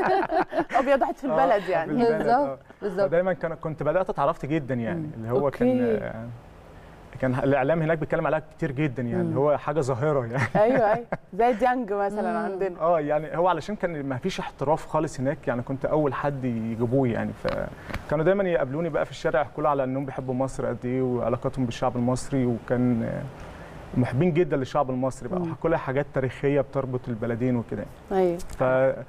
ابيض واحد في البلد في يعني البلد، بالظبط آه. بالظبط فدايما كان كنت بدات اتعرفت جدا يعني اللي هو أوكي. كان كان الاعلام هناك بيتكلم عليها كتير جدا يعني اللي هو حاجه ظاهره يعني ايوه ايوه زي ديانج مثلا عندنا اه يعني هو علشان كان ما فيش احتراف خالص هناك يعني كنت اول حد يجيبوه يعني فكانوا دايما يقابلوني بقى في الشارع يحكوا لي على انهم بيحبوا مصر قد ايه وعلاقتهم بالشعب المصري وكان محبين جدا للشعب المصري بقى وحكوا لي حاجات تاريخيه بتربط البلدين وكده ايوه ف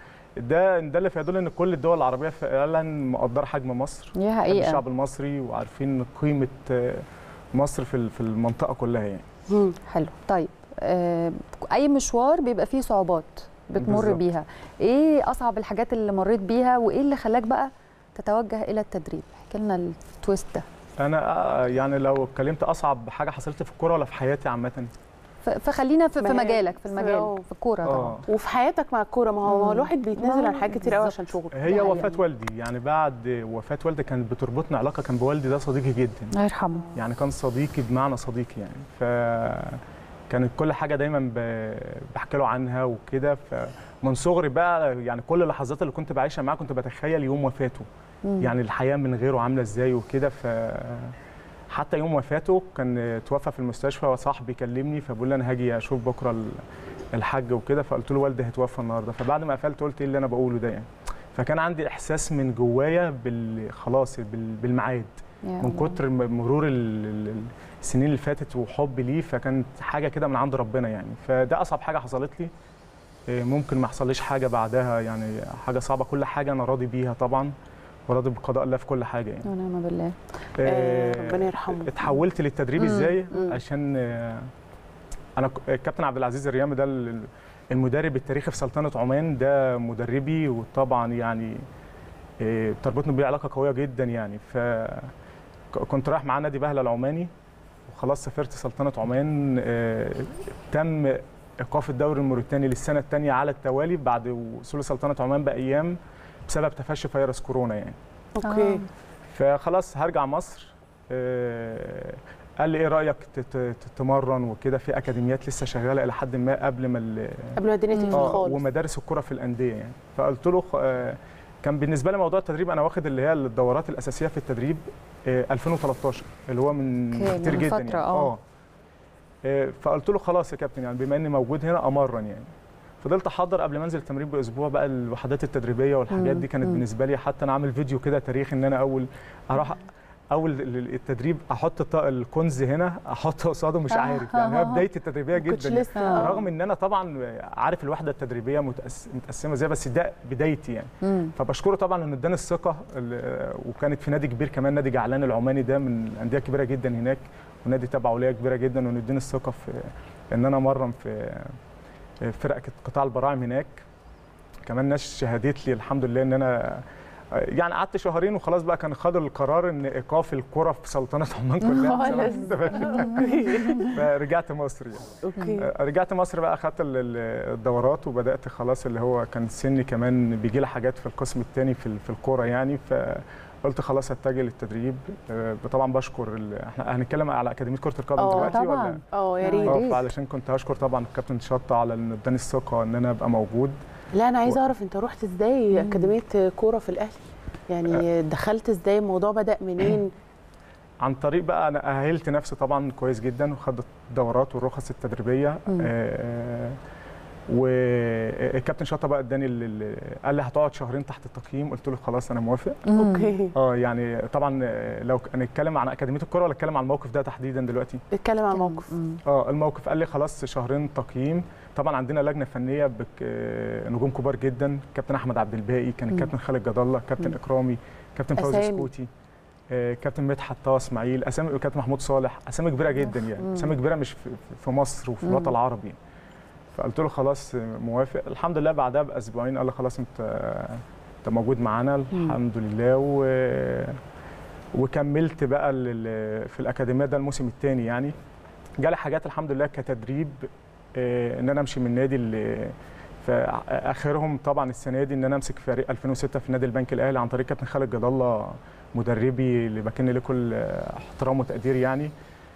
ده ده اللي يدل ان كل الدول العربيه فعلا مقدره حجم مصر دي بتحب حقيقه الشعب المصري وعارفين قيمه مصر في في المنطقه كلها يعني مم. حلو طيب آه، اي مشوار بيبقى فيه صعوبات بتمر بالظبط. بيها ايه اصعب الحاجات اللي مريت بيها وايه اللي خلاك بقى تتوجه الى التدريب احكي لنا التويست ده انا آه، يعني لو اتكلمت اصعب حاجه حصلت في الكوره ولا في حياتي عامه ف- فخلينا في, في ما هي- مجالك في آه. المجال في الكوره طبعا اه وفي حياتك مع الكوره ما هو ما هو مم. الواحد بيتنازل ما عن حاجات كتير قوي بالظبط. عشان شغله هي دي وفاه حقيقة. والدي يعني بعد وفاه والدي كانت بتربطنا علاقه كان بوالدي ده صديقي جدا الله يرحمه يعني كان صديقي بمعنى صديقي يعني ف كانت كل حاجه دايما ب- بحكي له عنها وكده فمن صغري بقى يعني كل اللحظات اللي كنت بعيشها معاه كنت بتخيل يوم وفاته مم. يعني الحياه من غيره عامله ازاي وكده ف حتى يوم وفاته كان توفى في المستشفى وصاحبي كلمني فبقول لي انا هاجي اشوف بكره ال- الحاج وكده فقلت له والدي هيتوفى النهارده فبعد ما قفلت قلت ايه اللي انا بقوله ده يعني فكان عندي احساس من جوايا بال خلاص بال- بالميعاد يا من الله. كتر م- مرور ال- ال- السنين اللي فاتت وحبي ليه فكانت حاجه كده من عند ربنا يعني فده اصعب حاجه حصلت لي إيه، ممكن ما يحصليش حاجه بعدها يعني حاجه صعبه كل حاجه انا راضي بيها طبعا وراضي بقضاء الله في كل حاجه يعني ونعم بالله آه، إيه، ربنا يرحمه اتحولت للتدريب مم، ازاي مم. عشان آه، انا ك- الكابتن عبد العزيز الريامي ده ال- المدرب التاريخي في سلطنه عمان ده مدربي وطبعا يعني آه، بتربطني بيه علاقه قويه جدا يعني ف ك- كنت رايح معاه نادي بهله العماني وخلاص سافرت سلطنه عمان آه، تم ايقاف الدوري الموريتاني للسنه الثانيه على التوالي بعد وصول سلطنه عمان بايام بسبب تفشي فيروس كورونا يعني اوكي فخلاص هرجع مصر آه، قال لي ايه رايك تت- تتمرن وكده في اكاديميات لسه شغاله الى حد ما قبل ما ال- قبل ما الدنيا تقفل اه خالص ومدارس الكره في الانديه يعني فقلت له خ- آه، كان بالنسبه لي موضوع التدريب انا واخد اللي هي الدورات الاساسيه في التدريب آه، 2013 اللي هو من أوكي، كتير من جدا فترة، يعني آه. آه، فقلت له خلاص يا كابتن يعني بما اني موجود هنا امرن يعني فضلت احضر قبل ما انزل التمرين باسبوع بقى الوحدات التدريبيه والحاجات مم، دي كانت مم. بالنسبه لي حتى انا عامل فيديو كده تاريخي ان انا اول اروح اول ال- التدريب احط الط- الكنز هنا احطه قصاده مش آه، عارف يعني آه، هي آه. بدايتي التدريبيه ما كنتش جدا لسه آه. آه. رغم ان انا طبعا عارف الوحده التدريبيه متأس- متقسمه ازاي بس ده بدايتي يعني مم. فبشكره طبعا انه اداني الثقه ال- وكانت في نادي كبير كمان نادي جعلان العماني ده من الانديه الكبيره جدا هناك ونادي تبعه ليا كبيره جدا وانه اداني الثقه في ان انا امرن في فرق قطاع البراعم هناك كمان ناس شهدت لي الحمد لله ان انا يعني قعدت شهرين وخلاص بقى كان خدوا القرار ان ايقاف الكره في سلطنه عمان كلها خالص. فرجعت مصر يعني اوكي رجعت مصر بقى اخدت ال- ال- الدورات وبدات خلاص اللي هو كان سني كمان بيجي لي حاجات في القسم الثاني في ال- في الكوره يعني فقلت خلاص اتجه للتدريب آه، طبعا بشكر ال- احنا هنتكلم على اكاديميه كره القدم آه، دلوقتي ولا طبعا اه يا آه، ريت يا ريت. اه علشان كنت هشكر طبعا الكابتن شطه على انه اداني الثقه ان انا ابقى موجود لا انا عايزه اعرف انت رحت ازاي اكاديميه كوره في الاهلي يعني دخلت ازاي الموضوع بدا منين عن طريق بقى انا اهلت نفسي طبعا كويس جدا وخدت الدورات والرخص التدريبيه مم. آه، والكابتن شطه بقى اداني ال- ال- قال لي هتقعد شهرين تحت التقييم قلت له خلاص انا موافق اوكي اه يعني طبعا آه، لو هنتكلم عن اكاديميه الكره ولا اتكلم عن الموقف ده تحديدا دلوقتي اتكلم عن الموقف مم. اه الموقف قال لي خلاص شهرين تقييم طبعا عندنا لجنه فنيه بك آه، نجوم كبار جدا كابتن احمد عبد الباقي كان مم. الكابتن خالد جد الله كابتن مم. اكرامي كابتن فوزي أسامي. سكوتي آه، كابتن مدحت طه اسماعيل اسامي كابتن محمود صالح اسامي كبيره جدا مم. يعني اسامي كبيره مش في, في مصر وفي مم. الوطن العربي فقلت له خلاص آه، موافق الحمد لله بعدها باسبوعين قال لي خلاص انت انت موجود معانا الحمد لله و وكملت بقى ال- في الاكاديميه ده الموسم الثاني يعني جالي حاجات الحمد لله كتدريب آه، ان انا امشي من نادي ل- فاخرهم طبعا السنه دي ان انا امسك فريق 2006 في نادي البنك الاهلي عن طريق كابتن خالد جد الله مدربي اللي بكن له كل احترام وتقدير يعني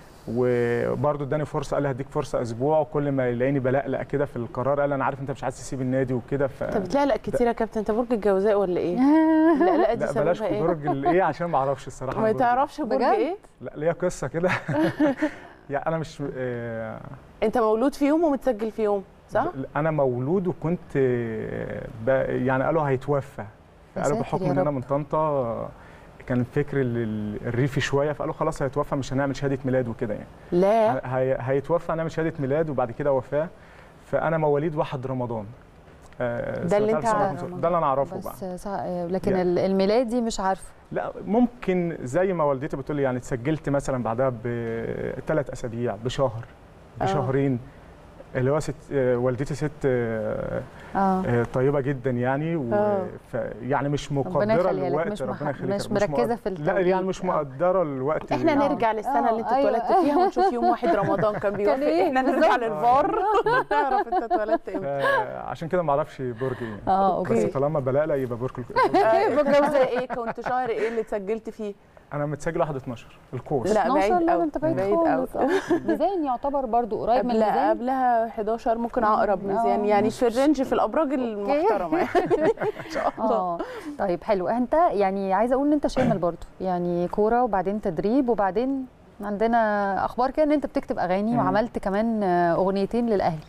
وبرضه اداني فرصه قال لي هديك فرصه اسبوع وكل ما يلاقيني بلقلق كده في القرار قال انا عارف انت مش عايز تسيب النادي وكده ف انت بتلقلق كتير يا كابتن انت برج الجوزاء ولا ايه؟ لا لا دي لا بلاش سببها ايه؟ برج الايه عشان ما اعرفش الصراحه ما البرج. تعرفش برج بجد؟ ايه؟ لا ليا قصه كده يعني انا مش آه، انت مولود في يوم ومتسجل في يوم صح؟ انا مولود وكنت آه، ب... يعني قالوا هيتوفى فقالوا ساتر بحكم يا ان انا رب. من طنطا آه، كان الفكر ال- الريفي شويه فقالوا خلاص هيتوفى مش هنعمل شهاده ميلاد وكده يعني لا هي... هيتوفى هنعمل شهاده ميلاد وبعد كده وفاه فانا مواليد 1 رمضان آه، ده سنة اللي انت 1995. ده اللي انا اعرفه بقى بس سا... لكن يعني- ال- الميلادي مش عارفه لا ممكن زي ما والدتي بتقول لي يعني اتسجلت مثلا بعدها بثلاث اسابيع بشهر آه. بشهرين اللي هو ست آه، والدتي ست آه، اه آه، طيبه جدا يعني و... آه. ف... يعني مش ربنا مقدره يخليها لك، الوقت مش مح- ربنا يخليك مش يا رب. مركزة مقد- في لا التوقيت. يعني مش آه. مقدره الوقت احنا آه. نرجع للسنه اللي انت آه، أيوة. اتولدت فيها ونشوف يوم واحد رمضان كان بيوافق إيه؟ احنا نرجع بالظبط. للفار تعرف انت اتولدت امتى آه، عشان كده ما اعرفش برج ايه اه بس اوكي طالما بلقلق يبقى برج القوس. آه، الجوزاء ايه كنت شهر ايه اللي اتسجلت فيه؟ انا متسجل 1 12 القوس لا، بعيد 12 لا أوي. ده انت بعيد, بعيد خالص أوي. آه. ميزان يعتبر برضو قريب من قبلها الميزان قبلها 11 ممكن عقرب آه. ميزان يعني في الرينج في الابراج المحترمه يعني ان شاء الله اه طيب حلو انت يعني عايزه اقول ان انت شامل برضو يعني كوره وبعدين تدريب وبعدين عندنا اخبار كده ان انت بتكتب اغاني مم. وعملت كمان آه، اغنيتين للاهلي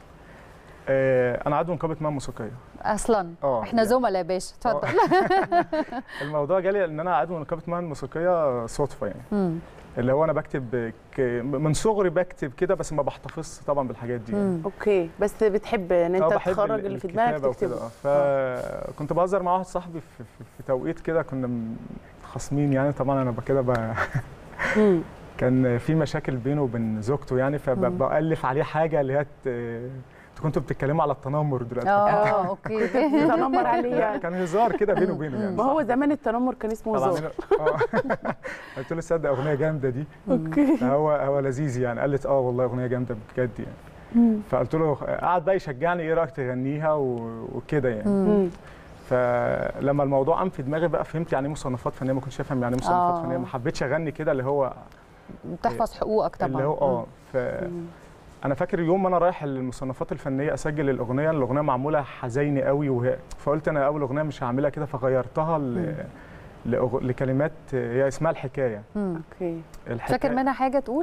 آه، انا عضو نقابه مهن موسيقيه اصلا اه احنا يعني زملاء يا باشا اتفضل الموضوع جالي ان انا عضو نقابه مهن موسيقيه صدفه يعني مم. اللي هو انا بكتب ك... من صغري بكتب كده بس ما بحتفظش طبعا بالحاجات دي يعني. مم. اوكي بس بتحب ان اه انت بحب تخرج ال- اللي في دماغك الكتابة وكده، تكتبه اه. فكنت بهزر مع واحد صاحبي في, في, في توقيت كده كنا م- خاصمين يعني طبعا انا كده ب... مم. كان في مشاكل بينه وبين زوجته يعني مم. فبألف عليه حاجه اللي هي ت- انتوا كنتوا بتتكلموا على التنمر دلوقتي اه اوكي تنمر عليه لا، يعني كان هزار كده بينه وبينه يعني ما هو زمان التنمر كان اسمه طبعا هزار أنا- اه قلت له صدق اغنيه جامده دي اوكي فهو هو لذيذ يعني قال لي اه والله اغنيه جامده بجد يعني فقلت له قعد بقى يشجعني ايه رايك تغنيها و- وكده يعني مم. مم. فلما الموضوع قام في دماغي بقى فهمت يعني ايه مصنفات فنيه ما كنتش افهم يعني ايه مصنفات آه. فنيه ما حبيتش اغني كده اللي هو بتحفظ حقوقك طبعا اللي هو اه ف مم. انا فاكر يوم ما انا رايح المصنفات الفنيه اسجل الاغنيه الاغنيه معموله حزيني قوي وهي فقلت انا اول اغنيه مش هعملها كده فغيرتها ل... لأغ... لكلمات هي اسمها الحكايه مم. اوكي الحكايه فاكر منها حاجه تقول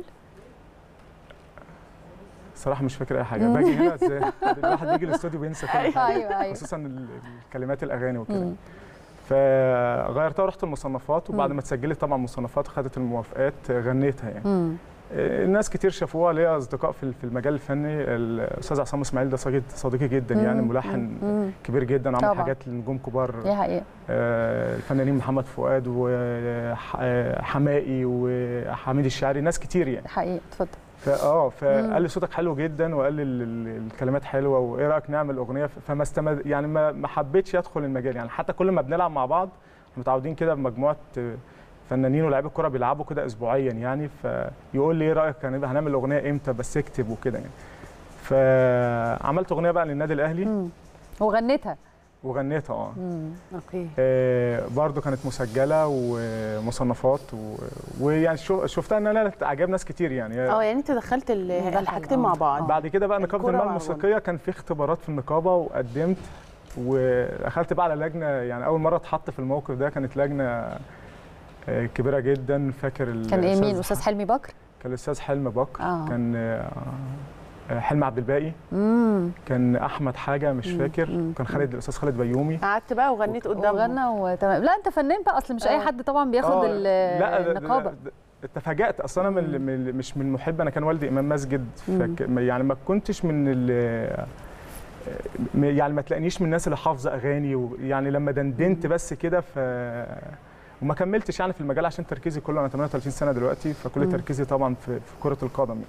صراحه مش فاكر اي حاجه مم. باجي هنا ازاي الواحد بيجي الاستوديو بينسى كل حاجه ايوه ايوه خصوصا ال- الكلمات الاغاني وكده مم. فغيرتها ورحت المصنفات وبعد مم. ما اتسجلت طبعا مصنفات خدت الموافقات غنيتها يعني مم. الناس كتير شافوها ليا اصدقاء في في المجال الفني الاستاذ عصام اسماعيل ده صديق صديقي جدا يعني مم. ملحن مم. كبير جدا عمل طبعاً. حاجات لنجوم كبار دي حقيقه آه، الفنانين محمد فؤاد وحمائي وحميد الشاعري ناس كتير يعني دي حقيقه اتفضل فاه مم. فقال لي صوتك حلو جدا وقال لي ال- ال- الكلمات حلوه وايه رايك نعمل اغنيه فما استمد يعني ما ما حبيتش ادخل المجال يعني حتى كل ما بنلعب مع بعض متعودين كده بمجموعه آه، فنانين ولاعيبه كوره بيلعبوا كده اسبوعيا يعني فيقول لي ايه رايك هنبقى هنعمل اغنيه امتى بس اكتب وكده يعني فعملت اغنيه بقى للنادي الاهلي مم. وغنيتها وغنيتها اه مم. اوكي آه، برضو كانت مسجله ومصنفات و- ويعني شو- شفتها ان انا عجب ناس كتير يعني اه يعني انت دخلت ال- دخل، الحاجتين آه. مع بعض بعد كده بقى نقابه الكرة المال مع الموسيقيه كان في اختبارات في النقابه وقدمت ودخلت بقى على لجنه يعني اول مره اتحط في الموقف ده كانت لجنه آه، كبيره جدا فاكر ال- كان ايه مين الأستاذ- استاذ حلمي بكر كان الاستاذ حلمي بكر آه. كان آه، آه، حلمي عبد الباقي امم كان احمد حاجه مش مم، فاكر مم، كان خالد الاستاذ خالد بيومي قعدت بقى وغنيت قدامهم وغنى وتمام لا انت فنان بقى اصل مش اي آه. حد طبعا بياخد آه، ال- لا ده- ده- النقابه ده- اتفاجأت اصل انا من من- مش من محب انا كان والدي امام مسجد مم. فك يعني ما كنتش من ال م- يعني ما تلاقينيش من الناس اللي حافظه اغاني ويعني لما دندنت بس كده ف وما كملتش يعني في المجال عشان تركيزي كله انا 38 سنه دلوقتي فكل مم. تركيزي طبعا في, في كره القدم يعني.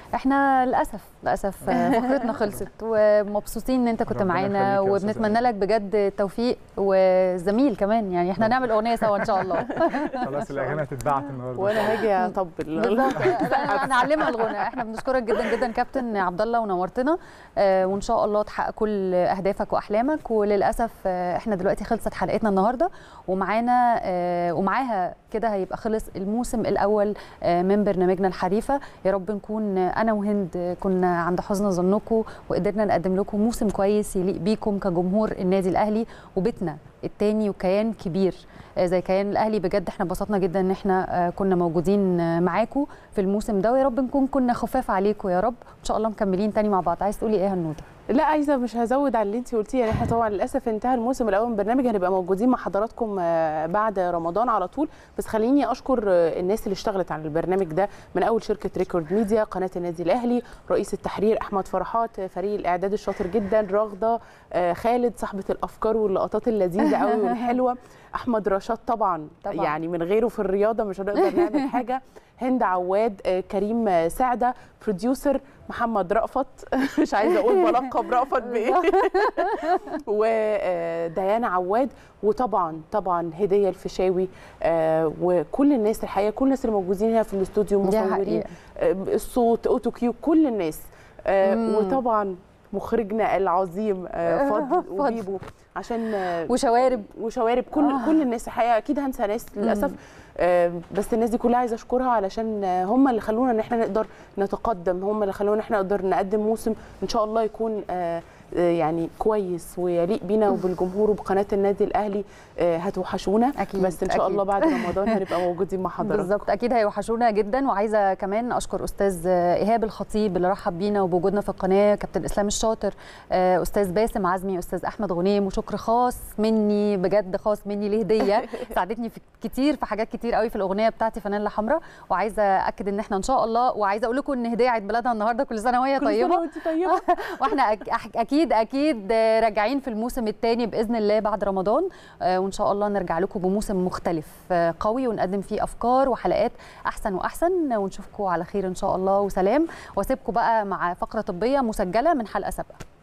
احنا للاسف للاسف آه، فقرتنا خلصت ومبسوطين ان انت كنت ربنا معانا يخليك يا أستاذة وبنتمنى لك بجد التوفيق وزميل كمان يعني احنا نعمل اغنيه سوا ان شاء الله خلاص الاغاني هتتبعت النهارده وانا هاجي اطبل بالظبط لا، هنعلمها الغنى احنا بنشكرك جدا جدا كابتن عبد الله ونورتنا آه، وان شاء الله تحقق كل اهدافك واحلامك وللاسف آه، احنا دلوقتي خلصت حلقتنا النهارده ومعانا آه، ومعاها كده هيبقى خلص الموسم الاول آه، من برنامجنا الحريفه يا رب نكون آه، انا وهند آه، كنا عند حسن ظنكم وقدرنا نقدم لكم موسم كويس يليق بيكم كجمهور النادي الاهلي وبيتنا التاني وكيان كبير آه، زي كيان الاهلي بجد احنا انبسطنا جدا ان احنا آه، كنا موجودين آه، معاكم في الموسم ده ويا رب نكون كنا خفاف عليكم يا رب ان شاء الله مكملين تاني مع بعض عايز تقولي ايه يا هنوده لا عايزه مش هزود على اللي انت قلتيه يعني احنا طبعا للاسف انتهى الموسم الاول من البرنامج هنبقى موجودين مع حضراتكم آه، بعد رمضان على طول بس خليني اشكر آه، الناس اللي اشتغلت على البرنامج ده من اول شركه ريكورد ميديا قناه النادي الاهلي رئيس التحرير احمد فرحات آه، فريق الاعداد الشاطر جدا رغده آه، خالد صاحبه الافكار واللقطات اللذيذه قوي والحلوه احمد رشاد طبعا, طبعاً. يعني من غيره في الرياضه مش هنقدر نعمل حاجه هند عواد آه، كريم آه، سعده بروديوسر محمد رأفت مش عايزه اقول بلقب رأفت بايه وديانا عواد وطبعا طبعا هديه الفيشاوي آه، وكل الناس الحقيقه كل الناس اللي موجودين هنا في الاستوديو دي مصورين حقيقة. آه، الصوت اوتو كيو كل الناس آه، مم. وطبعا مخرجنا العظيم آه، فضل فضل. وبيبو عشان آه، وشوارب وشوارب كل آه. كل الناس الحقيقه اكيد هنسى ناس للاسف آه، بس الناس دي كلها عايزه اشكرها علشان آه، هم اللي خلونا ان احنا نقدر نتقدم هم اللي خلونا ان احنا نقدر نقدم موسم ان شاء الله يكون آه، آه، يعني كويس ويليق بينا وبالجمهور وبقناه النادي الاهلي آه، هتوحشونا أكيد، بس ان شاء أكيد. الله بعد رمضان هنبقى موجودين مع حضرتك بالظبط اكيد هيوحشونا جدا وعايزه كمان اشكر استاذ ايهاب الخطيب اللي رحب بينا وبوجودنا في القناه كابتن اسلام الشاطر آه، استاذ باسم عزمي استاذ احمد غنيم وشكر خاص مني بجد خاص مني ليه هديه ساعدتني في كتير في حاجات كتير قوي في الاغنيه بتاعتي فانيلا حمراء وعايزه اكد ان احنا ان شاء الله وعايزه اقول لكم ان هديه عيد ميلادها النهارده كل سنه وهي كل سنة طيبه وانت طيبه واحنا أك- أح- اكيد اكيد راجعين في الموسم الثاني باذن الله بعد رمضان آه، وان شاء الله نرجع لكم بموسم مختلف آه، قوي ونقدم فيه افكار وحلقات احسن واحسن ونشوفكم على خير ان شاء الله وسلام واسيبكم بقى مع فقره طبيه مسجله من حلقه سابقه